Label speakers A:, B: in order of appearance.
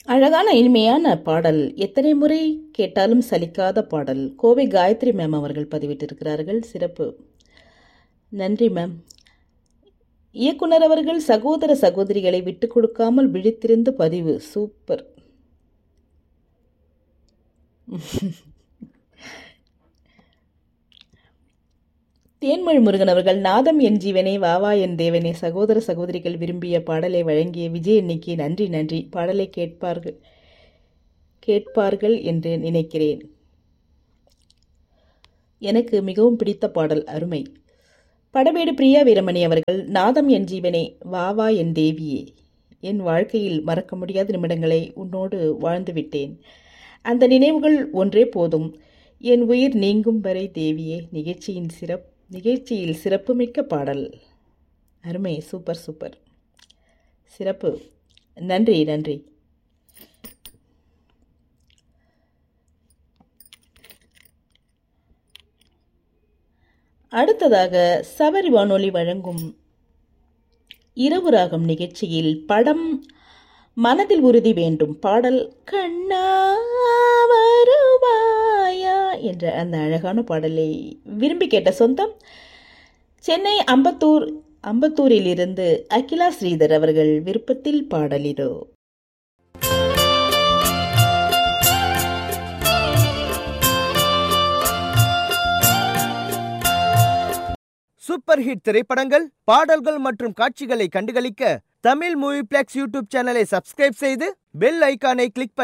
A: அழகான இனிமையான பாடல் எத்தனை முறை கேட்டாலும் சலிக்காத பாடல் கோவை காயத்ரி மேம் அவர்கள் பதிவிட்டிருக்கிறார்கள் சிறப்பு நன்றி மேம் இயக்குனர் அவர்கள் சகோதர சகோதரிகளை விட்டு கொடுக்காமல் விழித்திருந்து பதிவு சூப்பர் தேன்மொழி முருகன் அவர்கள் நாதம் என் ஜீவனே வாவா என் தேவனே சகோதர சகோதரிகள் விரும்பிய பாடலை வழங்கிய விஜய் இன்னைக்கு நன்றி நன்றி பாடலை கேட்பார்கள் கேட்பார்கள் என்று நினைக்கிறேன் எனக்கு மிகவும் பிடித்த பாடல் அருமை படவேடு பிரியா வீரமணி அவர்கள் நாதம் என் ஜீவனே வாவா என் தேவியே என் வாழ்க்கையில் மறக்க முடியாத நிமிடங்களை உன்னோடு வாழ்ந்து விட்டேன் அந்த நினைவுகள் ஒன்றே போதும் என் உயிர் நீங்கும் வரை தேவியே நிகழ்ச்சியின் சிறப் நிகழ்ச்சியில் சிறப்புமிக்க பாடல் அருமை சூப்பர் சூப்பர் சிறப்பு நன்றி நன்றி அடுத்ததாக சபரி வானொலி வழங்கும் இரவு ராகம் நிகழ்ச்சியில் படம் மனதில் உறுதி வேண்டும் பாடல் கண்ணா வருவாயா என்ற அந்த அழகான பாடலை விரும்பி கேட்ட சொந்தம் சென்னை அம்பத்தூர் அம்பத்தூரிலிருந்து அகிலா ஸ்ரீதர் அவர்கள் விருப்பத்தில் பாடலிதோ
B: சூப்பர் ஹிட் திரைப்படங்கள் பாடல்கள் மற்றும் காட்சிகளை கண்டுகளிக்க தமிழ் மூவி பிளெக்ஸ் யூடியூப் சேனலை சப்ஸ்கிரைப் செய்து பெல் ஐகானை கிளிக்